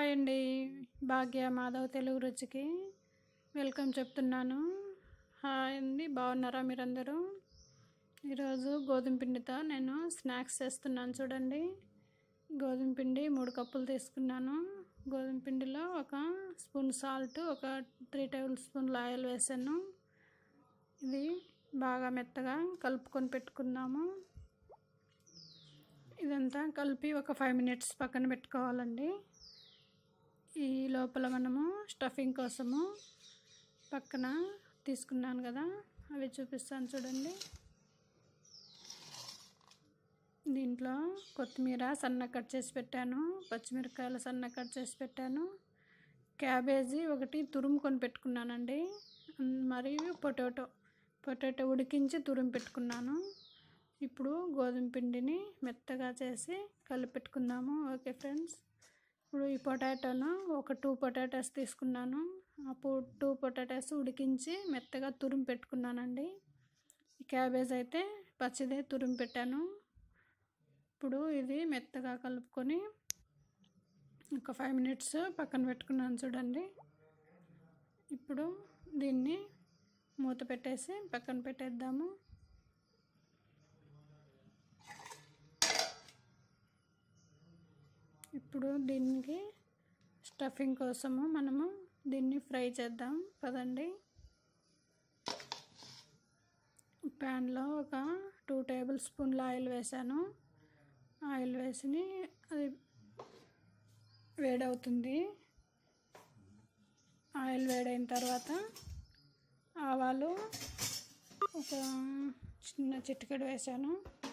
hi అండి భాగ్య మాధవ్ తెలుగు రుచికి welcome చెప్తున్నాను హాయ్ అండి బాగున్నారా మీరందరూ ఈరోజు గోధుమ పిండితో నేను స్నాక్స్ చేస్తున్నాను చూడండి గోధుమ పిండి మూడు కప్పులు తీసుకున్నాను గోధుమ పిండిలో ఒక స్పూన్ సాల్ట్ ఒక త్రీ టేబుల్ స్పూన్ల ఆయిల్ వేసాను ఇది బాగా మెత్తగా కలుపుకొని పెట్టుకున్నాము ఇదంతా కలిపి ఒక ఫైవ్ మినిట్స్ పక్కన పెట్టుకోవాలండి ఈ లోపల మనము స్టఫింగ్ కోసము పక్కన తీసుకున్నాను కదా అవి చూపిస్తాను చూడండి దీంట్లో కొత్తిమీర సన్న కట్ చేసి పెట్టాను పచ్చిమిరపకాయలు సన్న కట్ చేసి పెట్టాను క్యాబేజీ ఒకటి తురుముకొని పెట్టుకున్నానండి మరియు పొటాటో పొటాటో ఉడికించి తురుము పెట్టుకున్నాను ఇప్పుడు గోధుమ పిండిని మెత్తగా చేసి కలిపెట్టుకుందాము ఓకే ఫ్రెండ్స్ ఇప్పుడు ఈ పొటాటోను ఒక టూ పొటాటోస్ తీసుకున్నాను ఆ టూ పొటాటోస్ ఉడికించి మెత్తగా తురుము పెట్టుకున్నానండి ఈ క్యాబేజ్ అయితే పచ్చిదే తురుము పెట్టాను ఇప్పుడు ఇది మెత్తగా కలుపుకొని ఒక ఫైవ్ మినిట్స్ పక్కన పెట్టుకున్నాను చూడండి ఇప్పుడు దీన్ని మూత పెట్టేసి పక్కన పెట్టేద్దాము ఇప్పుడు దీనికి స్టఫింగ్ కోసము మనము దీన్ని ఫ్రై చేద్దాం పదండి ప్యాన్లో ఒక టూ టేబుల్ స్పూన్ల ఆయిల్ వేసాను ఆయిల్ వేసి అది వేడవుతుంది ఆయిల్ వేడైన తర్వాత ఆవాలు ఒక చిన్న చిటికెడు వేసాను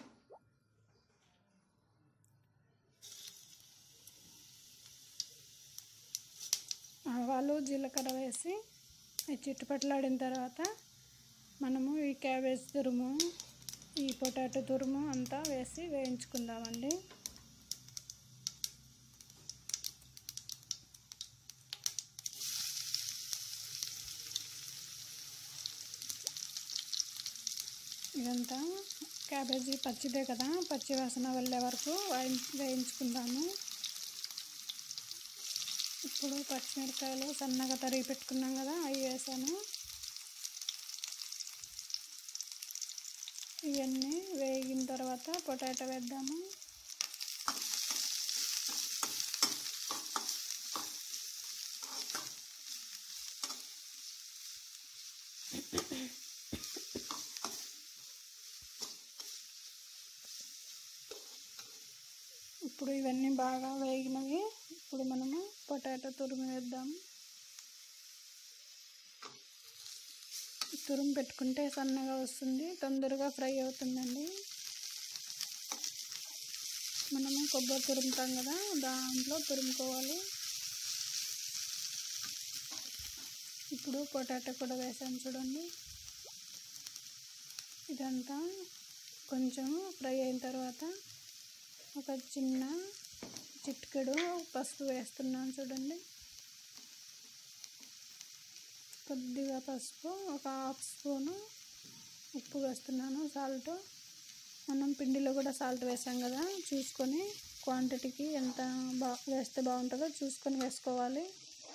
ఆవాలు జీలకర్ర వేసి అవి చిట్టుపట్లాడిన తర్వాత మనము ఈ క్యాబేజ్ తురుము ఈ పొటాటో తురుము అంతా వేసి వేయించుకుందామండి ఇదంతా క్యాబేజీ పచ్చిదే కదా పచ్చి వాసన వెళ్ళే వరకు వేయించుకుందాము ఇప్పుడు పచ్చిమిరపకాయలు సన్నగా తరిగి పెట్టుకున్నాం కదా అవి వేసాను ఇవన్నీ వేగిన తర్వాత పొటాటో వేద్దాము ఇప్పుడు ఇవన్నీ బాగా వేగినవి ఇప్పుడు మనము పొటాటో తురుము వేద్దాం తురుము పెట్టుకుంటే సన్నగా వస్తుంది తొందరగా ఫ్రై అవుతుందండి మనము కొబ్బరి తురుముతాం కదా దాంట్లో తురుముకోవాలి ఇప్పుడు పొటాటో కూడా వేసాను చూడండి ఇదంతా కొంచెం ఫ్రై అయిన తర్వాత ఒక చిన్న చిటికెడు పసుపు వేస్తున్నాను చూడండి కొద్దిగా పసుపు ఒక హాఫ్ స్పూను ఉప్పు వేస్తున్నాను సాల్ట్ మనం పిండిలో కూడా సాల్ట్ వేసాం కదా చూసుకొని క్వాంటిటీకి ఎంత బా వేస్తే బాగుంటుందో చూసుకొని వేసుకోవాలి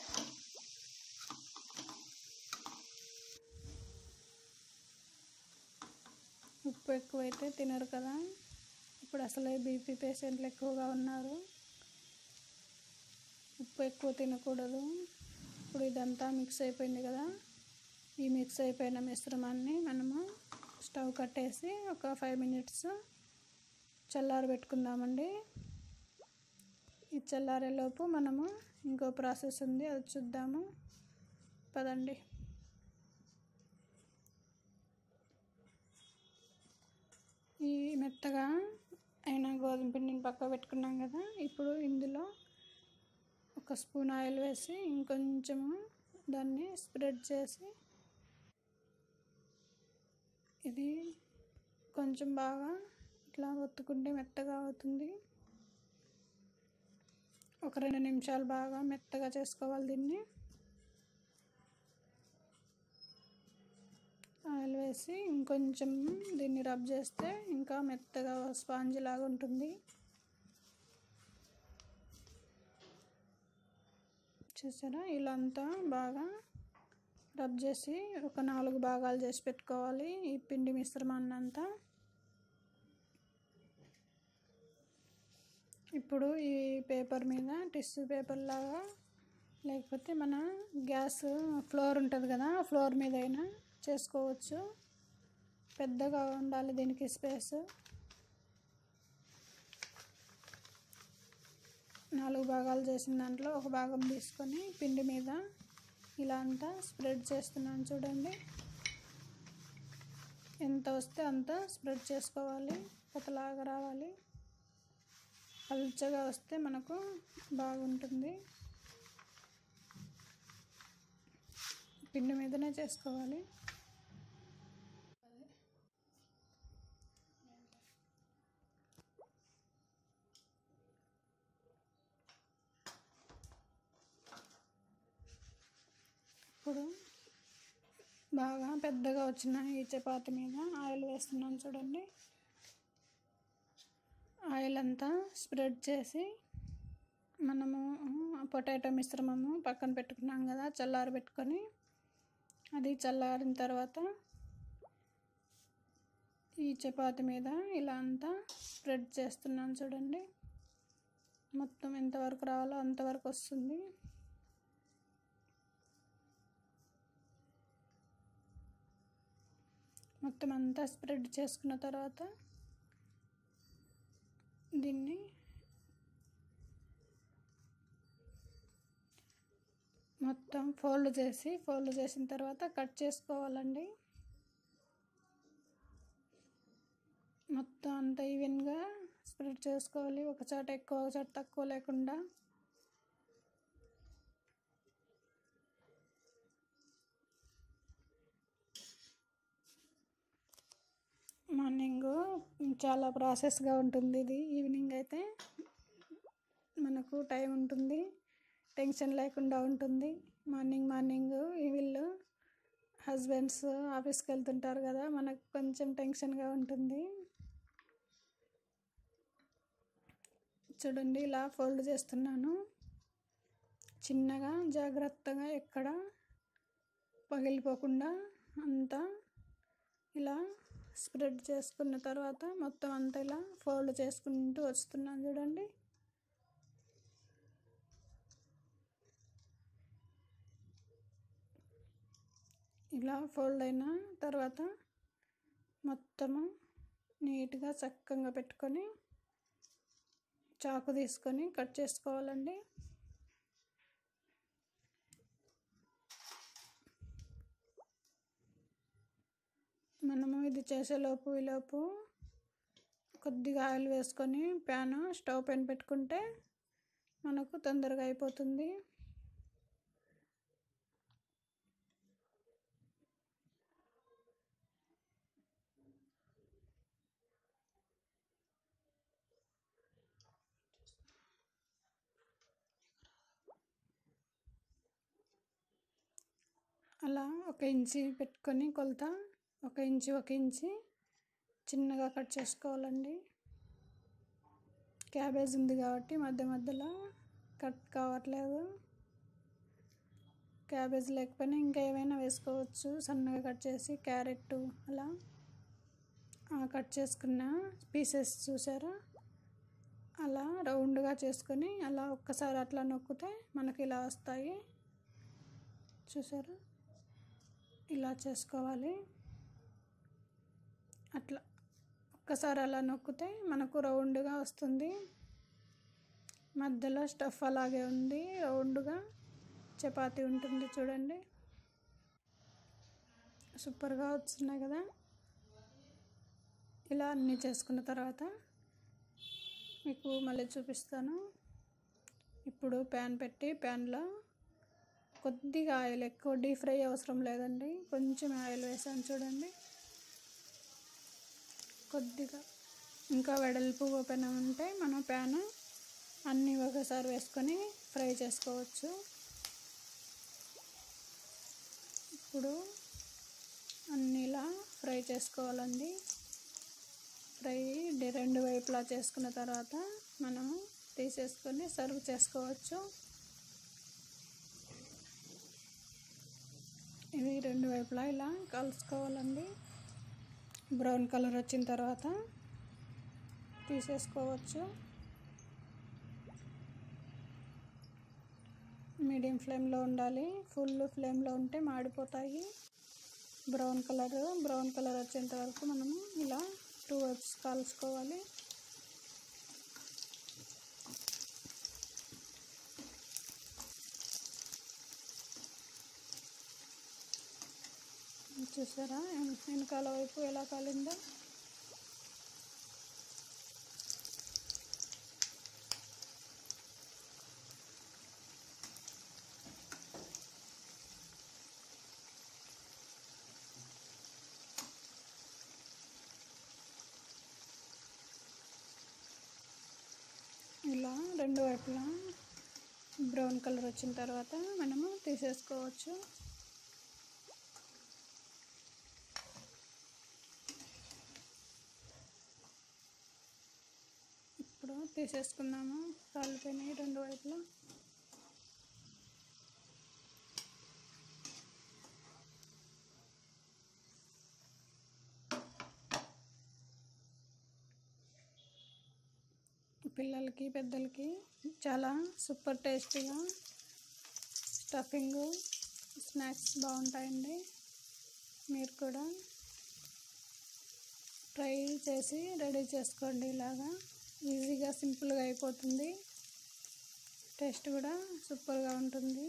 ఉప్పు ఎక్కువైతే తినరు కదా ఇప్పుడు అసలే బీపీ పేషెంట్లు ఎక్కువగా ఉన్నారు ఉప్పు ఎక్కువ తినకూడదు ఇప్పుడు ఇదంతా మిక్స్ అయిపోయింది కదా ఈ మిక్స్ అయిపోయిన మిశ్రమాన్ని మనము స్టవ్ కట్టేసి ఒక ఫైవ్ మినిట్స్ చల్లారి పెట్టుకుందామండి ఈ చల్లారేలోపు మనము ఇంకో ప్రాసెస్ ఉంది అది చూద్దాము పదండి ఈ మెత్తగా అయిన గోధుమ పిండిని పక్క పెట్టుకున్నాం కదా ఇప్పుడు ఇందులో ఒక స్పూన్ ఆయిల్ వేసి ఇంకొంచెము దాన్ని స్ప్రెడ్ చేసి ఇది కొంచెం బాగా ఇట్లా ఒత్తుకుంటే మెత్తగా అవుతుంది ఒక రెండు నిమిషాలు బాగా మెత్తగా చేసుకోవాలి దీన్ని ఆయిల్ వేసి ఇంకొంచెం దీన్ని రబ్ చేస్తే ఇంకా మెత్తగా స్పాంజ్ లాగా ఉంటుంది చూసారా ఇలా అంతా బాగా రబ్ చేసి ఒక నాలుగు భాగాలు చేసి పెట్టుకోవాలి ఈ పిండి మిశ్రమాన్ని అంతా ఇప్పుడు ఈ పేపర్ మీద టిష్యూ పేపర్ లాగా లేకపోతే మన గ్యాస్ ఫ్లోర్ ఉంటుంది కదా ఫ్లోర్ మీద అయినా చేసుకోవచ్చు పెద్దగా ఉండాలి దీనికి స్పేస్ నాలుగు భాగాలు చేసిన దాంట్లో ఒక భాగం తీసుకొని పిండి మీద ఇలా అంతా స్ప్రెడ్ చేస్తున్నాను చూడండి ఎంత వస్తే అంత స్ప్రెడ్ చేసుకోవాలి కొత్తలాగా రావాలి పలుచగా వస్తే మనకు బాగుంటుంది పిండి మీదనే చేసుకోవాలి ఇప్పుడు బాగా పెద్దగా వచ్చిన ఈ చపాతి మీద ఆయిల్ వేస్తున్నాను చూడండి ఆయిల్ అంతా స్ప్రెడ్ చేసి మనము పొటాటో మిశ్రమము పక్కన పెట్టుకున్నాం కదా చల్లారి పెట్టుకొని అది చల్లారిన తర్వాత ఈ చపాతి మీద ఇలా అంతా స్ప్రెడ్ చేస్తున్నాను చూడండి మొత్తం ఎంతవరకు రావాలో అంతవరకు వస్తుంది మొత్తం అంతా స్ప్రెడ్ చేసుకున్న తర్వాత దీన్ని మొత్తం ఫోల్డ్ చేసి ఫోల్డ్ చేసిన తర్వాత కట్ చేసుకోవాలండి మొత్తం అంతా ఈవెన్గా స్ప్రెడ్ చేసుకోవాలి ఒక చోట ఎక్కువ ఒక చోట తక్కువ లేకుండా మార్నింగ్ చాలా ప్రాసెస్గా ఉంటుంది ఇది ఈవినింగ్ అయితే మనకు టైం ఉంటుంది టెన్షన్ లేకుండా ఉంటుంది మార్నింగ్ మార్నింగ్ వీళ్ళు హస్బెండ్స్ ఆఫీస్కి వెళ్తుంటారు కదా మనకు కొంచెం టెన్షన్గా ఉంటుంది చూడండి ఇలా ఫోల్డ్ చేస్తున్నాను చిన్నగా జాగ్రత్తగా ఎక్కడ పగిలిపోకుండా అంతా ఇలా స్ప్రెడ్ చేసుకున్న తర్వాత మొత్తం అంతా ఇలా ఫోల్డ్ చేసుకుంటూ వస్తున్నాను చూడండి ఇలా ఫోల్డ్ అయిన తర్వాత మొత్తము నీట్గా చక్కగా పెట్టుకొని చాకు తీసుకొని కట్ చేసుకోవాలండి మనము ఇది చేసేలోపు ఈలోపు కొద్దిగా ఆయిల్ వేసుకొని ప్యాన్ స్టవ్ పైన పెట్టుకుంటే మనకు తొందరగా అయిపోతుంది అలా ఒక ఇంచి పెట్టుకొని కొలత ఒక ఇంచి ఒక ఇంచి చిన్నగా కట్ చేసుకోవాలండి క్యాబేజ్ ఉంది కాబట్టి మధ్య మధ్యలో కట్ కావట్లేదు క్యాబేజ్ లేకపోయినా ఇంకా ఏమైనా వేసుకోవచ్చు సన్నగా కట్ చేసి క్యారెట్ అలా కట్ చేసుకున్న పీసెస్ చూసారా అలా రౌండ్గా చేసుకొని అలా ఒక్కసారి అట్లా నొక్కితే మనకి ఇలా వస్తాయి చూసారా ఇలా చేసుకోవాలి అట్లా ఒక్కసారి అలా నొక్కితే మనకు రౌండ్గా వస్తుంది మధ్యలో స్టఫ్ అలాగే ఉంది రౌండ్గా చపాతీ ఉంటుంది చూడండి సూపర్గా వస్తున్నాయి కదా ఇలా అన్నీ చేసుకున్న తర్వాత మీకు మళ్ళీ చూపిస్తాను ఇప్పుడు ప్యాన్ పెట్టి ప్యాన్లో కొద్దిగా ఆయిల్ ఎక్కువ డీప్ ఫ్రై అవసరం లేదండి కొంచెం ఆయిల్ వేసాను చూడండి కొద్దిగా ఇంకా వెడల్పు ఓపెన్ ఉంటే మన ప్యాన్ అన్నీ ఒకసారి వేసుకొని ఫ్రై చేసుకోవచ్చు ఇప్పుడు అన్నీ ఇలా ఫ్రై చేసుకోవాలండి ఫ్రై రెండు వైపులా చేసుకున్న తర్వాత మనము తీసేసుకొని సర్వ్ చేసుకోవచ్చు ఇవి రెండు వైపులా ఇలా కలుసుకోవాలండి బ్రౌన్ కలర్ వచ్చిన తర్వాత తీసేసుకోవచ్చు మీడియం ఫ్లేమ్లో ఉండాలి ఫుల్ ఫ్లేమ్లో ఉంటే మాడిపోతాయి బ్రౌన్ కలర్ బ్రౌన్ కలర్ వచ్చేంత వరకు మనము ఇలా టూ వైప్స్ కాల్చుకోవాలి చూసారా వెనకాల వైపు ఎలా కాలిందో ఇలా రెండు వైపులా బ్రౌన్ కలర్ వచ్చిన తర్వాత మనము తీసేసుకోవచ్చు ఇప్పుడు తీసేసుకుందాము కాలిపోయినాయి రెండు వైపులా పిల్లలకి పెద్దలకి చాలా సూపర్ టేస్టీగా స్టఫింగ్ స్నాక్స్ బాగుంటాయండి మీరు కూడా ట్రై చేసి రెడీ చేసుకోండి ఇలాగా ఈజీగా సింపుల్గా అయిపోతుంది టేస్ట్ కూడా సూపర్గా ఉంటుంది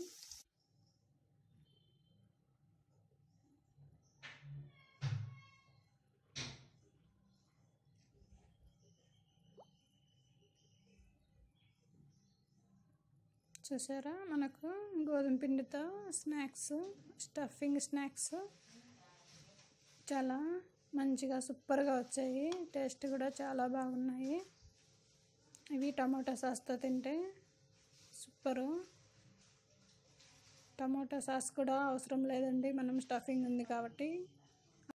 చూసారా మనకు గోధుమ పిండితో స్నాక్స్ స్టఫింగ్ స్నాక్స్ చాలా మంచిగా సూపర్గా వచ్చాయి టేస్ట్ కూడా చాలా బాగున్నాయి ఇవి టమాటా సాస్తో తింటే సూపరు టమాటా సాస్ కూడా అవసరం లేదండి మనం స్టఫింగ్ ఉంది కాబట్టి